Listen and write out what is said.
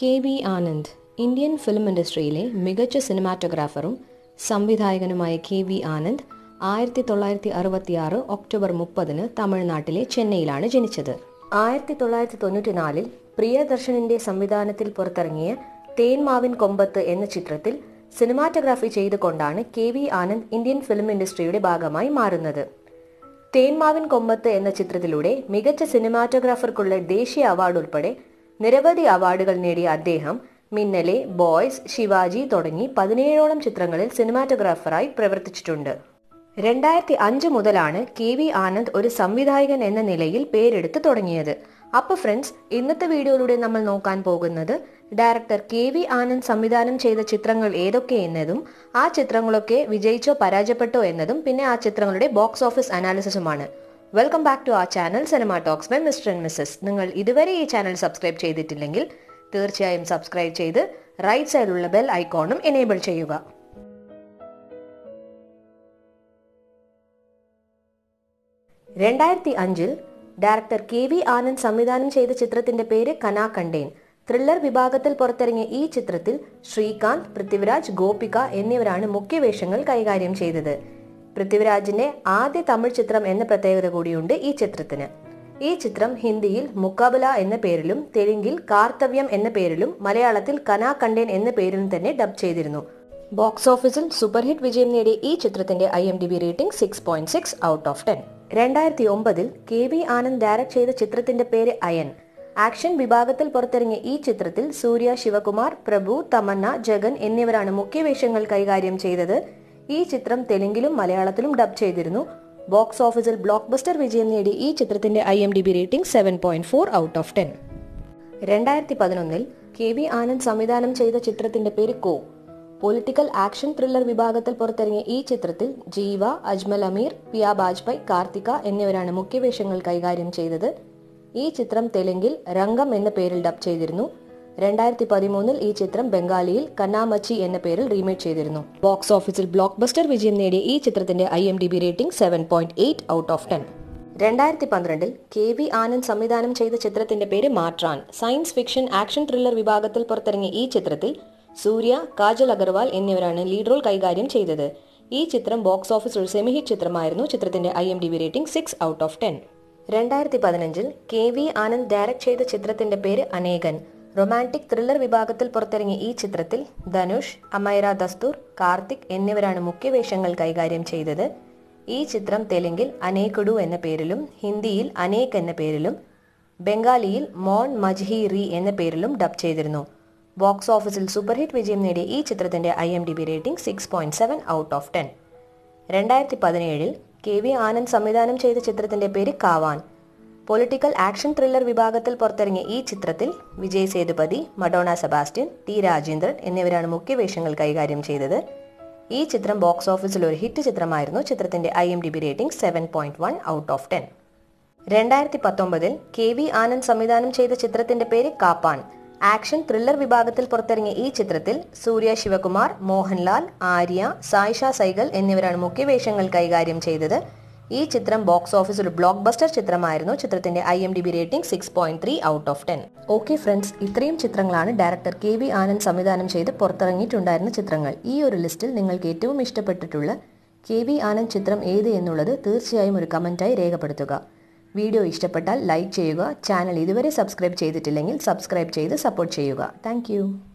K V Anand Indian film ഇൻഡസ്ട്രിയിലെ മികച്ച സിനിമാറ്റോഗ്രാഫറും സംവിധായകനുമായ കെ വി ആനന്ദ് ആയിരത്തി തൊള്ളായിരത്തി അറുപത്തിയാറ് ഒക്ടോബർ മുപ്പതിന് തമിഴ്നാട്ടിലെ ചെന്നൈയിലാണ് ജനിച്ചത് ആയിരത്തി തൊള്ളായിരത്തി തൊണ്ണൂറ്റിനാലിൽ പ്രിയദർശനിന്റെ സംവിധാനത്തിൽ പുറത്തിറങ്ങിയ തേൻമാവിൻ കൊമ്പത്ത് എന്ന ചിത്രത്തിൽ സിനിമാറ്റോഗ്രാഫി ചെയ്തുകൊണ്ടാണ് K V Anand Indian film ഇൻഡസ്ട്രിയുടെ ഭാഗമായി മാറുന്നത് തേന്മാവിൻ കൊമ്പത്ത് എന്ന ചിത്രത്തിലൂടെ മികച്ച സിനിമാറ്റോഗ്രാഫർക്കുള്ള ദേശീയ അവാർഡ് ഉൾപ്പെടെ നിരവധി അവാർഡുകൾ നേടിയ അദ്ദേഹം മിന്നലെ ബോയ്സ് ശിവാജി തുടങ്ങി പതിനേഴോളം ചിത്രങ്ങളിൽ സിനിമാറ്റോഗ്രാഫറായി പ്രവർത്തിച്ചിട്ടുണ്ട് രണ്ടായിരത്തി അഞ്ച് മുതലാണ് കെ വി ആനന്ദ് ഒരു സംവിധായകൻ എന്ന നിലയിൽ പേരെടുത്ത് തുടങ്ങിയത് അപ്പൊ ഫ്രണ്ട്സ് ഇന്നത്തെ വീഡിയോയിലൂടെ നമ്മൾ നോക്കാൻ പോകുന്നത് ഡയറക്ടർ കെ വി ആനന്ദ് സംവിധാനം ചെയ്ത ചിത്രങ്ങൾ ഏതൊക്കെ എന്നതും ആ ചിത്രങ്ങളൊക്കെ വിജയിച്ചോ പരാജയപ്പെട്ടോ എന്നതും പിന്നെ ആ ചിത്രങ്ങളുടെ ബോക്സ് ഓഫീസ് അനാലിസിസുമാണ് വെൽക്കം ബാക്ക് ടു ആ channel cinema talks by Mr and Mrs നിങ്ങൾ ഇതുവരെ ഈ ചാനൽ സബ്സ്ക്രൈബ് ചെയ്തിട്ടില്ലെങ്കിൽ തീർച്ചയായും സബ്സ്ക്രൈബ് ചെയ്ത് റൈറ്റ് സൈഡിലുള്ള ബെൽ ഐക്കോണും എനേബിൾ ചെയ്യുക രണ്ടായിരത്തി അഞ്ചിൽ ഡയറക്ടർ കെ വി ആനന്ദ് സംവിധാനം ചെയ്ത ചിത്രത്തിന്റെ പേര് കനാകണ്ടേൻ ത്രില്ലർ വിഭാഗത്തിൽ പുറത്തിറങ്ങിയ ഈ ചിത്രത്തിൽ ശ്രീകാന്ത് പൃഥ്വിരാജ് ഗോപിക എന്നിവരാണ് മുഖ്യവേഷങ്ങൾ കൈകാര്യം ചെയ്തത് പൃഥ്വിരാജിന്റെ ആദ്യ തമിഴ് ചിത്രം എന്ന പ്രത്യേകത കൂടിയുണ്ട് ഈ ചിത്രത്തിന് ഈ ചിത്രം ഹിന്ദിയിൽ മുക്കാബല എന്ന പേരിലും തെലുങ്കിൽ കാർത്തവ്യം എന്ന പേരിലും മലയാളത്തിൽ കനാകണ്ടേൻ എന്ന പേരിലും തന്നെ ഡബ് ചെയ്തിരുന്നു ബോക്സ് ഓഫീസിൽ സൂപ്പർ ഹിറ്റ് വിജയം നേടിയ ഈ ചിത്രത്തിന്റെ I M D B rating six point six out of ten രണ്ടായിരത്തി ഒമ്പതിൽ കെ വി ആനന്ദ് ഡയറക്ട് ചെയ്ത ചിത്രത്തിന്റെ പേര് അയൻ ആക്ഷൻ വിഭാഗത്തിൽ പുറത്തിറങ്ങിയ ഈ ചിത്രത്തിൽ സൂര്യ ശിവകുമാർ പ്രഭു തമന്ന ജഗൻ എന്നിവരാണ് മുഖ്യവേഷങ്ങൾ കൈകാര്യം ചെയ്തത് ഈ ചിത്രം തെലുങ്കിലും മലയാളത്തിലും ഡബ് ചെയ്തിരുന്നു ബോക്സ് ഓഫീസിൽ ബ്ലോക്ക് ബസ്റ്റർ വിജയം നേടി ഈ ചിത്രത്തിന്റെ I M D B rating seven point four out of ten രണ്ടായിരത്തി പതിനൊന്നിൽ കെ വി ആനന്ദ് സംവിധാനം ചെയ്ത ചിത്രത്തിന്റെ പേര് കോ പൊളിറ്റിക്കൽ ആക്ഷൻ ത്രില്ലർ വിഭാഗത്തിൽ പുറത്തിറങ്ങിയ ഈ ചിത്രത്തിൽ ജീവ അജ്മൽ അമീർ പിയ ബാജ്പേയി കാർത്തിക എന്നിവരാണ് മുഖ്യവേഷങ്ങൾ കൈകാര്യം ചെയ്തത് ഈ ചിത്രം തെലുങ്കിൽ രംഗം എന്ന പേരിൽ ഡബ് ചെയ്തിരുന്നു രണ്ടായിരത്തി പതിമൂന്നിൽ ഈ ചിത്രം ബംഗാളിയിൽ കന്നാമച്ചി എന്ന പേരിൽ റീമേക്ക് ചെയ്തിരുന്നു ബോക്സ് ഓഫീസിൽ ബ്ലോക്ക് ബസ്റ്റർ വിജയം നേടിയ ഈ ചിത്രത്തിന്റെ I M D B rating seven point eight out of ten രണ്ടായിരത്തി പന്ത്രണ്ടിൽ കെ വി ആനന്ദ് സംവിധാനം ചെയ്ത ചിത്രത്തിന്റെ പേര് Maattrraan science fiction action thriller വിഭാഗത്തിൽ പുറത്തിറങ്ങിയ ഈ ചിത്രത്തിൽ സൂര്യ കാജൽ അഗർവാൾ എന്നിവരാണ് ലീഡ് റോൾ കൈകാര്യം ചെയ്തത് ഈ ചിത്രം ബോക്സ് ഓഫീസ് ഒരു സെമി ഹിറ്റ് ചിത്രമായിരുന്നു ചിത്രത്തിന്റെ I M D B rating six out of ten രണ്ടായിരത്തി പതിനഞ്ചിൽ കെ വി ആനന്ദ് ഡയറക്ട് ചെയ്ത ചിത്രത്തിന്റെ പേര് അനേകൻ റൊമാൻറ്റിക് ത്രില്ലർ വിഭാഗത്തിൽ പുറത്തിറങ്ങിയ ഈ ചിത്രത്തിൽ ധനുഷ് അമൈറ ദസ്തൂർ കാർത്തിക് എന്നിവരാണ് മുഖ്യവേഷങ്ങൾ കൈകാര്യം ചെയ്തത് ഈ ചിത്രം തെലുങ്കിൽ അനേക്കുഡു എന്ന പേരിലും ഹിന്ദിയിൽ അനേക് എന്ന പേരിലും ബംഗാളിയിൽ മോൺ മജ്ഹി റീ എന്ന പേരിലും ഡബ് ചെയ്തിരുന്നു ബോക്സ് ഓഫീസിൽ സൂപ്പർ ഹിറ്റ് വിജയം നേടിയ ഈ ചിത്രത്തിന്റെ I M D B rating six point seven out of ten രണ്ടായിരത്തി പതിനേഴിൽ കെ വി ആനന്ദ് സംവിധാനം ചെയ്ത ചിത്രത്തിന്റെ പേര് കാവാൻ പൊളിറ്റിക്കൽ ആക്ഷൻ ത്രില്ലർ വിഭാഗത്തിൽ പുറത്തിറങ്ങിയ ഈ ചിത്രത്തിൽ വിജയ് സേതുപതി മഡോണ സെബാസ്റ്റ്യൻ ടി രാജേന്ദ്രൻ എന്നിവരാണ് മുഖ്യവേഷങ്ങൾ കൈകാര്യം ചെയ്തത് ഈ ചിത്രം ബോക്സ് ഓഫീസിൽ ഒരു ഹിറ്റ് ചിത്രമായിരുന്നു ചിത്രത്തിന്റെ I M D B rating seven point one out of ten രണ്ടായിരത്തി പത്തൊമ്പതിൽ കെ വി ആനന്ദ് സംവിധാനം ചെയ്ത ചിത്രത്തിന്റെ പേര് കാപ്പാൻ ആക്ഷൻ ത്രില്ലർ വിഭാഗത്തിൽ പുറത്തിറങ്ങിയ ഈ ചിത്രത്തിൽ സൂര്യ ശിവകുമാർ മോഹൻലാൽ ആര്യ സായിഷ സൈഗൽ എന്നിവരാണ് മുഖ്യവേഷങ്ങൾ കൈകാര്യം ചെയ്തത് ഈ ചിത്രം ബോക്സ് ഓഫീസിൽ ഒരു ബ്ലോക്ക് ബസ്റ്റർ ചിത്രമായിരുന്നു ചിത്രത്തിന്റെ I M D B rating six point three out of ten okay friends ഇത്രയും ചിത്രങ്ങളാണ് ഡയറക്ടർ കെ വി ആനന്ദ് സംവിധാനം ചെയ്ത് പുറത്തിറങ്ങിയിട്ടുണ്ടായിരുന്ന ചിത്രങ്ങൾ ഈ ഒരു ലിസ്റ്റിൽ നിങ്ങൾക്ക് ഏറ്റവും ഇഷ്ടപ്പെട്ടിട്ടുള്ള കെ വി ആനന്ദ് ചിത്രം ഏത് എന്നുള്ളത് തീർച്ചയായും ഒരു കമന്റായി രേഖപ്പെടുത്തുക വീഡിയോ ഇഷ്ടപ്പെട്ടാൽ ലൈക്ക് ചെയ്യുക ചാനൽ ഇതുവരെ സബ്സ്ക്രൈബ് ചെയ്തിട്ടില്ലെങ്കിൽ സബ്സ്ക്രൈബ് ചെയ്ത് സപ്പോർട്ട് ചെയ്യുക താങ്ക്